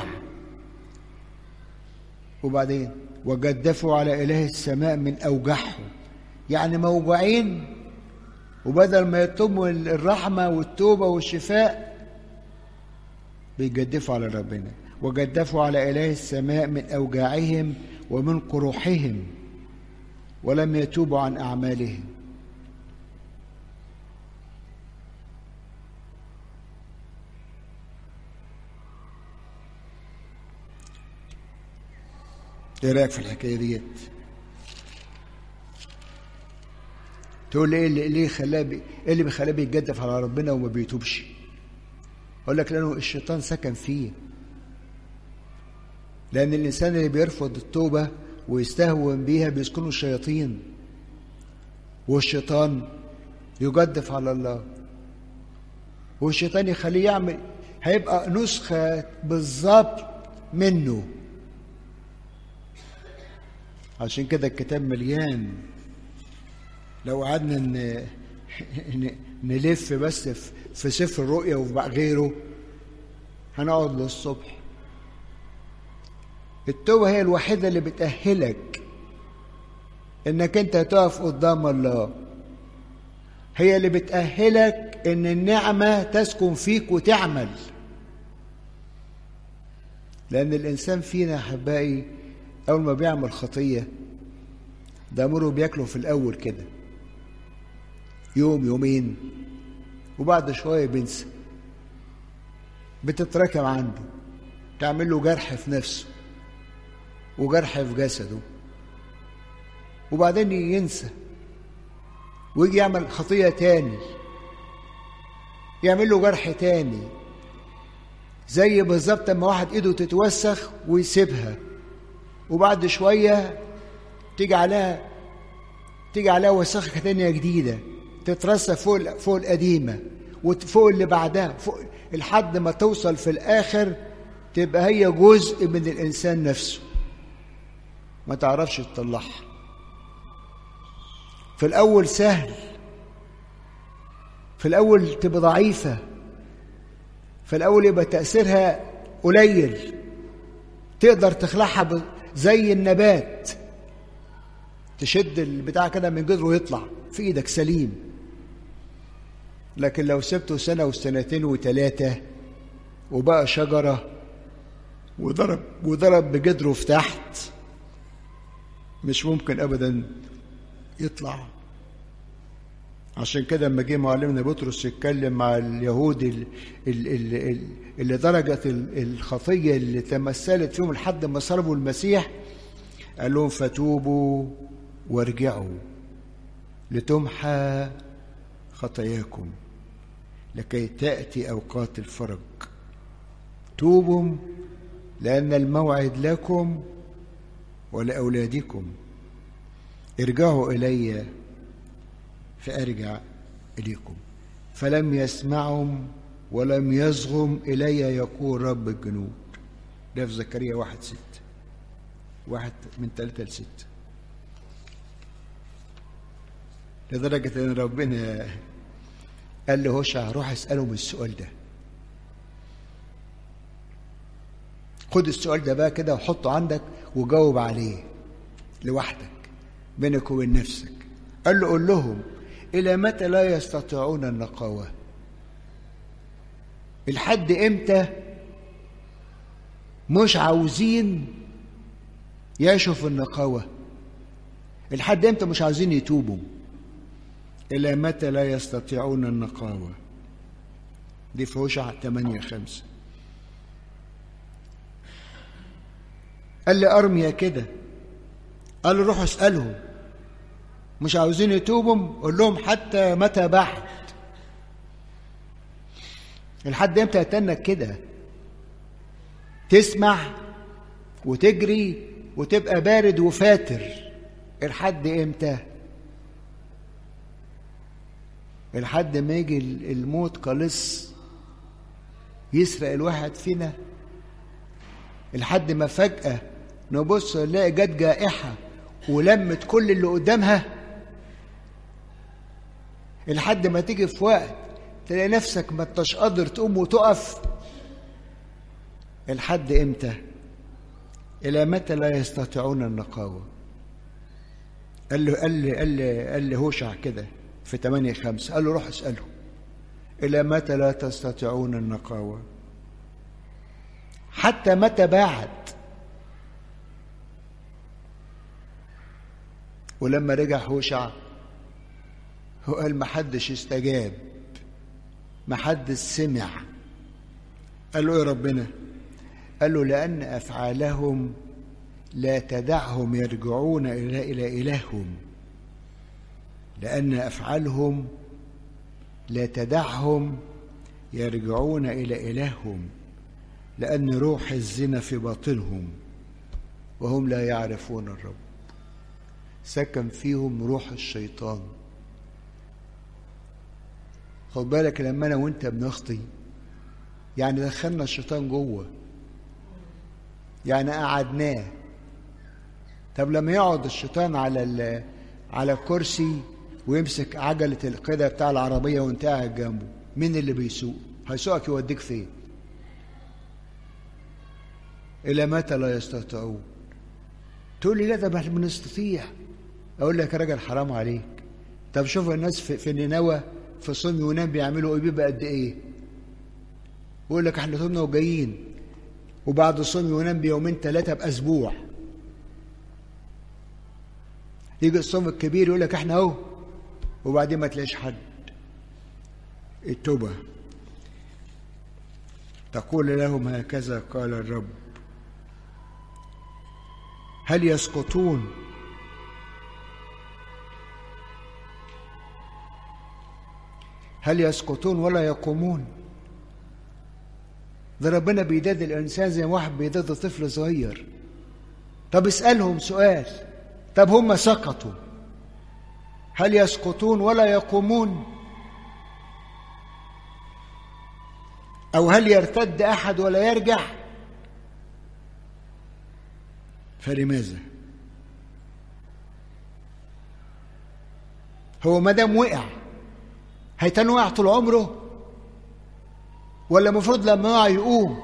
وبعدين وجدفوا على إله السماء من أوجعهم يعني موجوعين وبدل ما يطلبوا الرحمة والتوبة والشفاء بيجدفوا على ربنا وجدفوا على إله السماء من أوجاعهم ومن قروحهم ولم يتوبوا عن أعمالهم ايه رايك في الحكايه ديت تقول لي ايه اللي ليه خلاه بي... ايه اللي بيخلاه بيتجدف على ربنا وما بيتوبش اقول لك لانه الشيطان سكن فيه لان الانسان اللي بيرفض التوبه ويستهون بيها بيسكنه الشياطين والشيطان يجدف على الله والشيطان يخليه يعمل هيبقى نسخة بالظبط منه عشان كده الكتاب مليان لو قعدنا ن... نلف بس في سفر الرؤيا وغيره هنقعد للصبح التوبة هي الوحيدة اللي بتأهلك انك انت تقف قدام الله هي اللي بتأهلك ان النعمة تسكن فيك وتعمل لأن الإنسان فينا أحبائي أول ما بيعمل خطية ده مره بياكله في الأول كده يوم يومين وبعد شوية بينسى بتتراكم عنده تعمل له جرح في نفسه وجرح في جسده وبعدين ينسى ويجي يعمل خطية تاني يعمل له جرح تاني زي بالظبط لما واحد ايده تتوسخ ويسيبها وبعد شوية تيجي عليها تيجي عليها وسخة تانية جديدة تترسى فوق فوق القديمة وفوق اللي بعدها فوق لحد ما توصل في الآخر تبقى هي جزء من الإنسان نفسه ما تعرفش تطلعها في الأول سهل في الأول تبقى ضعيفة في الأول يبقى تأثيرها قليل تقدر تخلعها زي النبات تشد البتاع كده من جذره ويطلع في ايدك سليم لكن لو سبته سنة وسنتين وثلاثة وبقى شجرة وضرب وضرب بجدره في تحت مش ممكن أبدا يطلع عشان كده لما جه معلمنا بطرس يتكلم مع اليهود اللي, اللي درجت الخطيه اللي تمثلت فيهم لحد ما صلبوا المسيح قال لهم فتوبوا وارجعوا لتمحى خطاياكم لكي تاتي اوقات الفرج توبوا لان الموعد لكم ولاولادكم ارجعوا الي فأرجع إليكم فلم يسمعهم ولم يصغم إلي يقول رب الجنود ده في زكريا واحد ست واحد من ثلاثة لستة لدرجة إن ربنا قال له هوشع روح اسألهم السؤال ده خد السؤال ده بقى كده وحطه عندك وجاوب عليه لوحدك بينك وبين نفسك قال له قول لهم إلى متى لا يستطيعون النقاوة الحد إمتى مش عاوزين يشوف النقاوة الحد إمتى مش عاوزين يتوبوا إلى متى لا يستطيعون النقاوة دي في هوشع 8 5 قال لي أرميا كده قال له روحوا اسألهم مش عاوزين يتوبوا قول لهم حتى متى بعد الحد امتى هتنك كده تسمع وتجري وتبقى بارد وفاتر الحد امتى الحد ما يجي الموت قلص يسرق الواحد فينا الحد ما فجأة نبص نلاقي جت جائحة ولمت كل اللي قدامها لحد ما تيجي في وقت تلاقي نفسك ما انتش قادر تقوم وتقف الحد امتى الى متى لا يستطيعون النقاوه قال له قال لي قال لي قال لي هوشع كده في 8 5 قال له روح اساله الى متى لا تستطيعون النقاوه حتى متى بعد ولما رجع هوشع هو قال ما حدش استجاب ما حدش سمع قال له يا ربنا قال له لأن أفعالهم لا تدعهم يرجعون إلى إلى إلههم لأن أفعالهم لا تدعهم يرجعون إلى إلههم لأن روح الزنا في باطنهم وهم لا يعرفون الرب سكن فيهم روح الشيطان خد بالك لما انا وانت بنخطي يعني دخلنا الشيطان جوه يعني قعدناه طب لما يقعد الشيطان على على الكرسي ويمسك عجلة القدة بتاع العربية وانت قاعد جنبه مين اللي بيسوق هيسوقك يوديك فين إلى متى لا يستطيعون تقول لي لا ده احنا بنستطيع أقول لك يا راجل حرام عليك طب شوف الناس في, في نينوى في صوم يونان بيعملوا ايه بيبقى قد ايه يقول لك احنا صومنا وجايين وبعد صوم يونان بيومين ثلاثة بأسبوع يجي الصوم الكبير يقول لك احنا اهو وبعدين ما تلاقيش حد التوبة تقول لهم هكذا قال الرب هل يسقطون هل يسقطون ولا يقومون ده ربنا بيداد الانسان زي ما واحد بيداد طفل صغير طب اسالهم سؤال طب هم سقطوا هل يسقطون ولا يقومون او هل يرتد احد ولا يرجع فلماذا هو ما دام وقع هيتن وقع طول عمره ولا المفروض لما يقع يقوم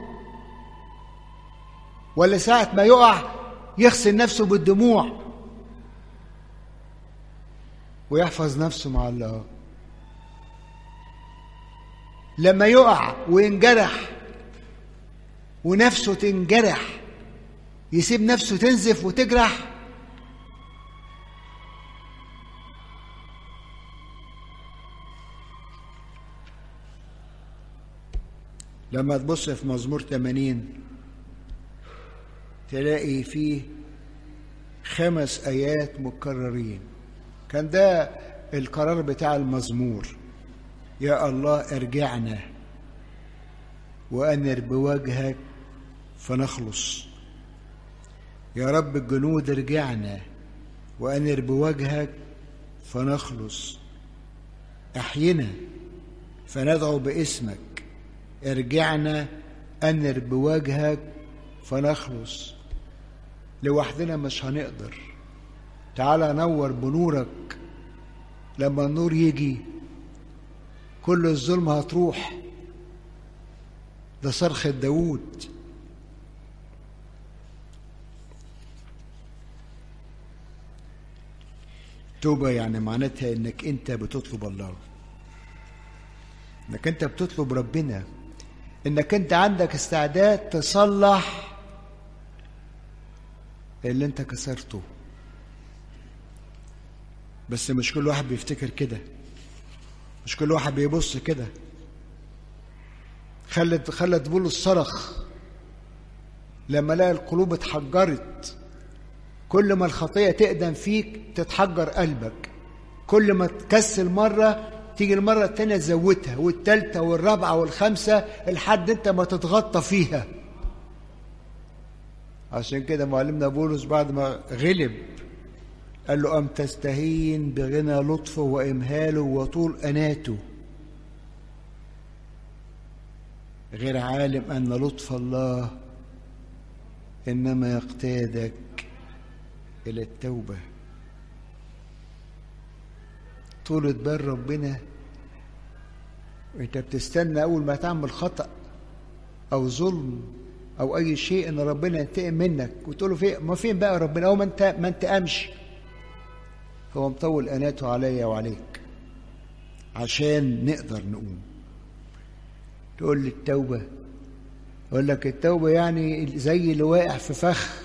ولا ساعة ما يقع يغسل نفسه بالدموع ويحفظ نفسه مع الله لما يقع وينجرح ونفسه تنجرح يسيب نفسه تنزف وتجرح لما تبص في مزمور 80 تلاقي فيه خمس آيات مكررين كان ده القرار بتاع المزمور يا الله ارجعنا وأنر بوجهك فنخلص يا رب الجنود ارجعنا وأنر بوجهك فنخلص أحينا فندعو باسمك ارجعنا أنر بوجهك فنخلص لوحدنا مش هنقدر تعالى نور بنورك لما النور يجي كل الظلم هتروح ده صرخة داوود توبة يعني معناتها انك انت بتطلب الله انك انت بتطلب ربنا انك انت عندك استعداد تصلح اللي انت كسرته بس مش كل واحد بيفتكر كده مش كل واحد بيبص كده خلت خلت بولس صرخ لما لقى القلوب اتحجرت كل ما الخطيه تقدم فيك تتحجر قلبك كل ما تكسل مره تيجي المره التانيه تزودها والتالته والرابعه والخامسه لحد انت ما تتغطى فيها عشان كده معلمنا بولس بعد ما غلب قال له أم تستهين بغنى لطفه وإمهاله وطول أناته غير عالم أن لطف الله إنما يقتادك إلى التوبة طولة بال ربنا أنت بتستنى أول ما تعمل خطأ أو ظلم أو أي شيء إن ربنا ينتقم منك وتقول له فين ما فين بقى ربنا أو ما أنت ما انتقمش هو مطول أناته عليا وعليك عشان نقدر نقوم تقول لي التوبة أقول لك التوبة يعني زي اللي واقع في فخ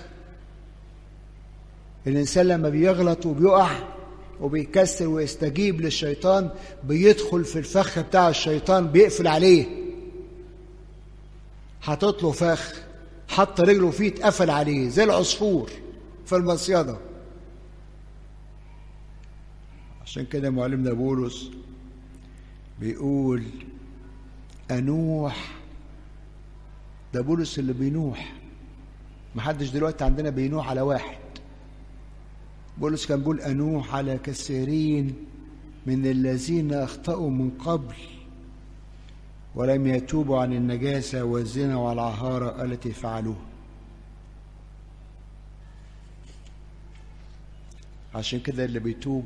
الإنسان لما بيغلط وبيقع وبيكسر ويستجيب للشيطان بيدخل في الفخ بتاع الشيطان بيقفل عليه حاطط له فخ حط رجله فيه اتقفل عليه زي العصفور في المصيده عشان كده معلمنا بولس بيقول أنوح ده بولس اللي بينوح محدش دلوقتي عندنا بينوح على واحد بولس كان بيقول أنوح على كثيرين من الذين أخطأوا من قبل ولم يتوبوا عن النجاسة والزنا والعهارة التي فعلوها عشان كده اللي بيتوب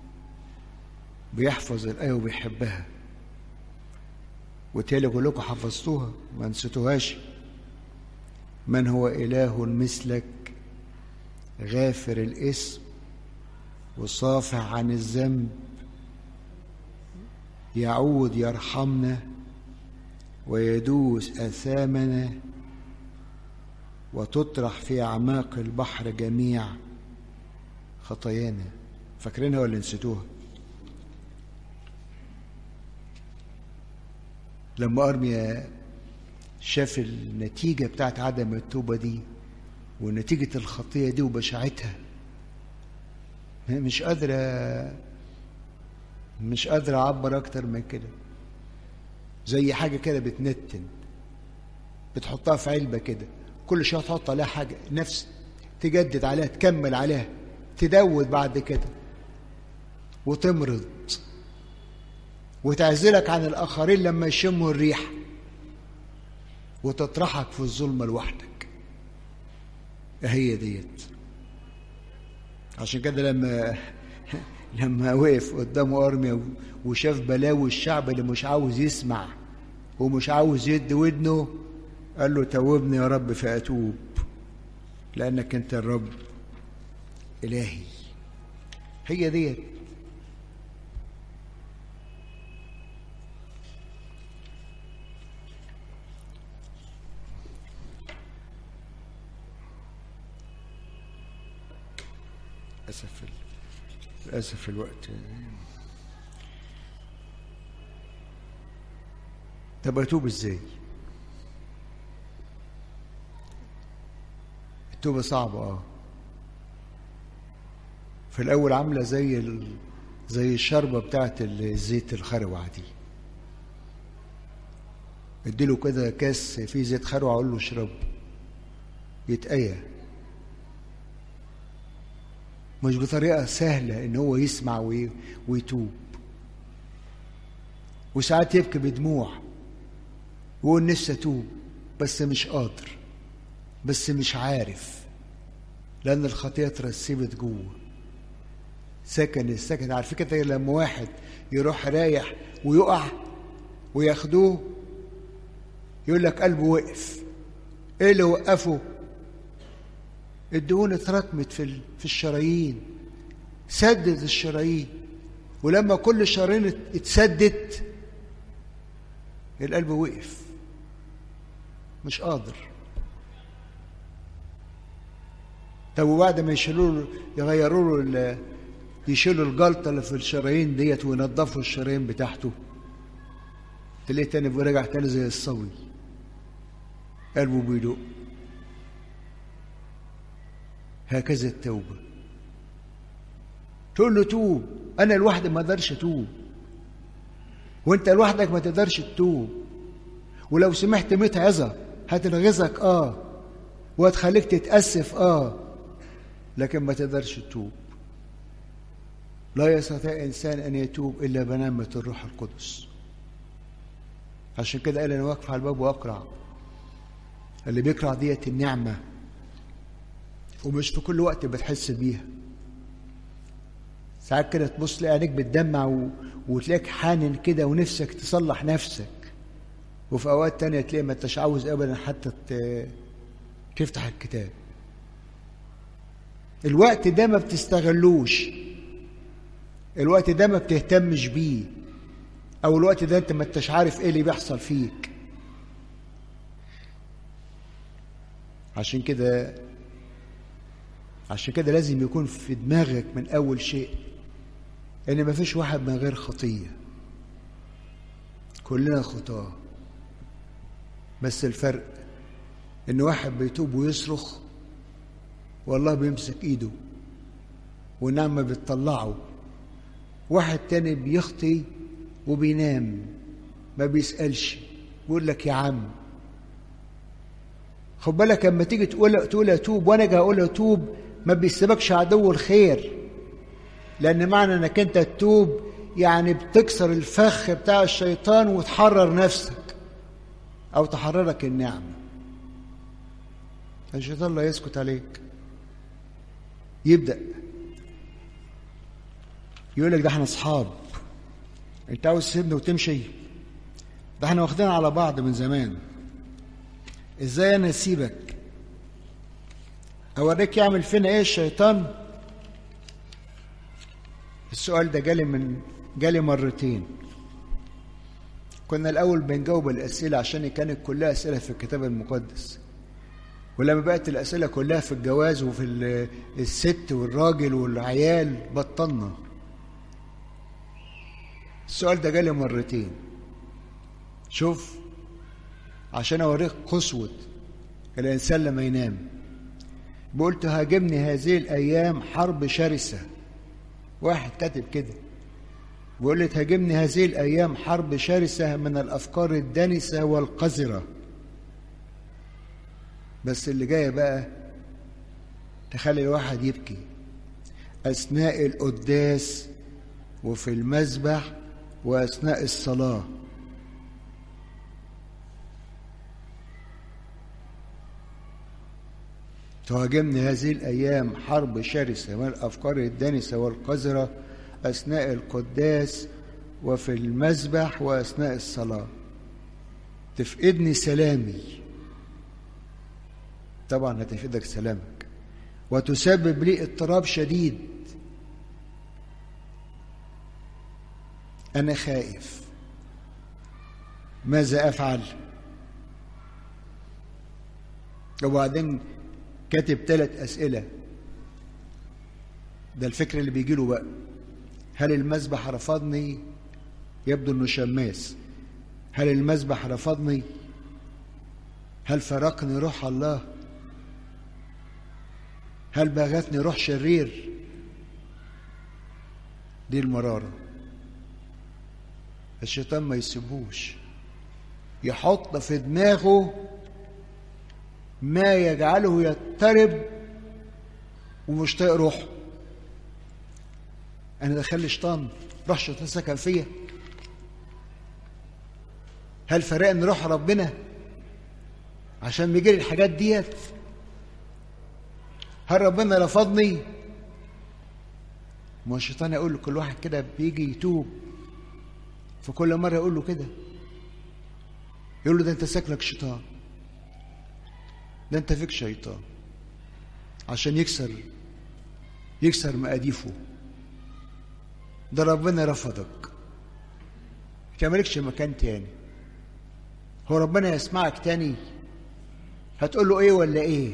بيحفظ الآية وبيحبها وتالي كلكم حفظتوها ما نسيتوهاش من هو إله مثلك غافر الاسم وصافح عن الذنب يعود يرحمنا ويدوس اثامنا وتطرح في اعماق البحر جميع خطايانا فاكرينها ولا نسيتوها لما ارميا شاف النتيجه بتاعت عدم التوبه دي ونتيجه الخطيه دي وبشاعتها مش قادره مش قادر اعبر اكتر من كده زي حاجه كده بتنتن بتحطها في علبه كده كل شويه تحط عليها حاجه نفس تجدد عليها تكمل عليها تدود بعد كده وتمرض وتعزلك عن الاخرين لما يشموا الريح وتطرحك في الظلمه لوحدك هي ديت عشان كده لما لما وقف قدامه ارميا وشاف بلاوي الشعب اللي مش عاوز يسمع ومش عاوز يد ودنه قال له توبني يا رب فاتوب لانك انت الرب الهي هي ديت للاسف للاسف الوقت طب اتوب ازاي التوبة صعبة اه في الأول عاملة زي ال... زي الشربة بتاعت الزيت الخروع دي اديله كده كاس فيه زيت خروع اقول له اشرب يتقيا مش بطريقة سهلة ان هو يسمع وي... ويتوب وساعات يبكي بدموع ويقول نفسي اتوب بس مش قادر بس مش عارف لان الخطيه اترسبت جوه سكن السكن عارفين كده لما واحد يروح رايح ويقع وياخدوه يقول لك قلبه وقف ايه اللي وقفه الدهون اتراكمت في في الشرايين سدت الشرايين ولما كل الشرايين اتسدت القلب وقف مش قادر طب وبعد ما يشيلوا له يغيروا له يشيلوا الجلطه اللي في الشرايين ديت وينضفوا الشرايين بتاعته تلاقيه تاني رجع تاني زي الصوي قلبه بيدق هكذا التوبه تقول له توب انا لوحدي ما اقدرش اتوب وانت لوحدك ما تقدرش تتوب ولو سمحت مئة عظة هتنغزك اه وهتخليك تتأسف اه لكن ما تقدرش تتوب لا يستطيع إنسان أن يتوب إلا بنعمة الروح القدس عشان كده قال أنا واقف على الباب وأقرع اللي بيقرع ديت النعمة ومش في كل وقت بتحس بيها ساعات كده تبص تلاقي عينيك بتدمع و... وتلاقيك حانن كده ونفسك تصلح نفسك وفي اوقات تانية تلاقي ما انتش عاوز ابدا حتى ت... تفتح الكتاب الوقت ده ما بتستغلوش الوقت ده ما بتهتمش بيه او الوقت ده انت ما انتش عارف ايه اللي بيحصل فيك عشان كده عشان كده لازم يكون في دماغك من اول شيء ان ما فيش واحد من غير خطيه كلنا خطاه بس الفرق ان واحد بيتوب ويصرخ والله بيمسك ايده والنعمة بتطلعه واحد تاني بيخطي وبينام ما بيسألش بيقول لك يا عم خد بالك لما تيجي تقول تقول اتوب وانا اجي اقول اتوب ما بيسيبكش عدو الخير لان معنى انك انت تتوب يعني بتكسر الفخ بتاع الشيطان وتحرر نفسك أو تحررك النعمة الشيطان لا يسكت عليك يبدأ يقول لك ده احنا اصحاب انت عاوز تسيبني وتمشي ده احنا واخدين على بعض من زمان ازاي انا اسيبك اوريك يعمل فينا ايه الشيطان السؤال ده جالي من جالي مرتين كنا الاول بنجاوب الاسئله عشان كانت كلها اسئله في الكتاب المقدس ولما بقت الاسئله كلها في الجواز وفي الست والراجل والعيال بطلنا السؤال ده جالي مرتين شوف عشان اوريك قسوه الانسان لما ينام بقول تهاجمني هذه الايام حرب شرسه واحد كاتب كده بيقول لي تهاجمني هذه الايام حرب شرسه من الافكار الدنسه والقذره بس اللي جايه بقى تخلي الواحد يبكي اثناء القداس وفي المذبح واثناء الصلاه تهاجمني هذه الأيام حرب شرسة من الأفكار الدنسة والقذرة أثناء القداس وفي المذبح وأثناء الصلاة تفقدني سلامي طبعا هتفقدك سلامك وتسبب لي اضطراب شديد أنا خائف ماذا أفعل وبعدين كاتب ثلاث أسئلة ده الفكر اللي بيجي له بقى هل المذبح رفضني يبدو انه شماس هل المذبح رفضني هل فرقني روح الله هل بغتني روح شرير دي المرارة الشيطان ما يسيبوش يحط في دماغه ما يجعله يضطرب ومش طايق روحه انا دخل شيطان روح شيطان سكن فيا هل فرقني روح ربنا عشان بيجري الحاجات ديت هل ربنا رفضني ما الشيطان يقول لكل واحد كده بيجي يتوب فكل مره يقول له كده يقول له ده انت ساكنك شيطان ده انت فيك شيطان عشان يكسر يكسر مقاديفه ده ربنا رفضك مالكش مكان تاني هو ربنا يسمعك تاني هتقول له ايه ولا ايه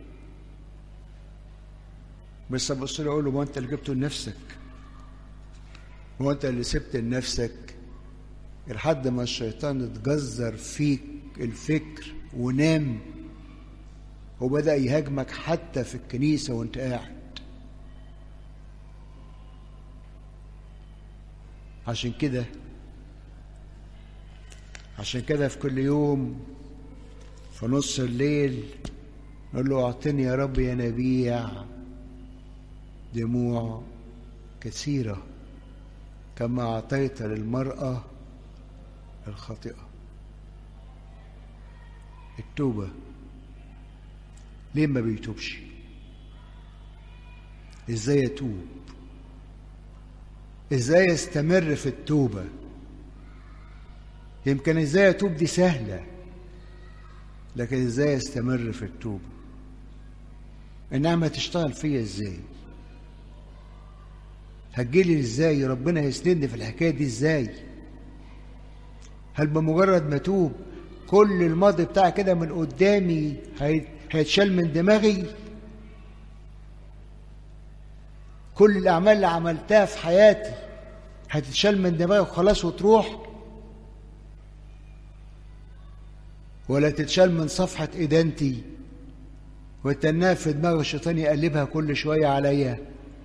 بس ابص له اقول له ما انت اللي جبته لنفسك هو انت اللي سبت لنفسك لحد ما الشيطان اتجذر فيك الفكر ونام وبدأ يهاجمك حتى في الكنيسة وانت قاعد عشان كده عشان كده في كل يوم في نص الليل نقول له اعطني يا رب يا نبيع دموع كثيرة كما أعطيت للمرأة الخاطئة التوبة ليه ما بيتوبش ازاي يتوب ازاي يستمر في التوبة يمكن ازاي يتوب دي سهلة لكن ازاي يستمر في التوبة النعمة تشتغل فيا ازاي هتجيلي ازاي ربنا يسندني في الحكاية دي ازاي هل بمجرد ما توب كل الماضي بتاعي كده من قدامي هيتشال من دماغي كل الأعمال اللي عملتها في حياتي هتتشال من دماغي وخلاص وتروح ولا تتشال من صفحة إدانتي وتنها في دماغ الشيطان يقلبها كل شوية عليا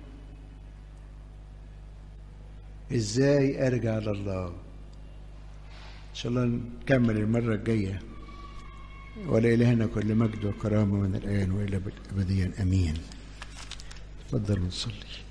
ازاي ارجع لله ان شاء الله نكمل المرة الجاية ولإلهنا كل مجد وكرامة من الآن وإلى أبديا أمين تفضلوا نصلي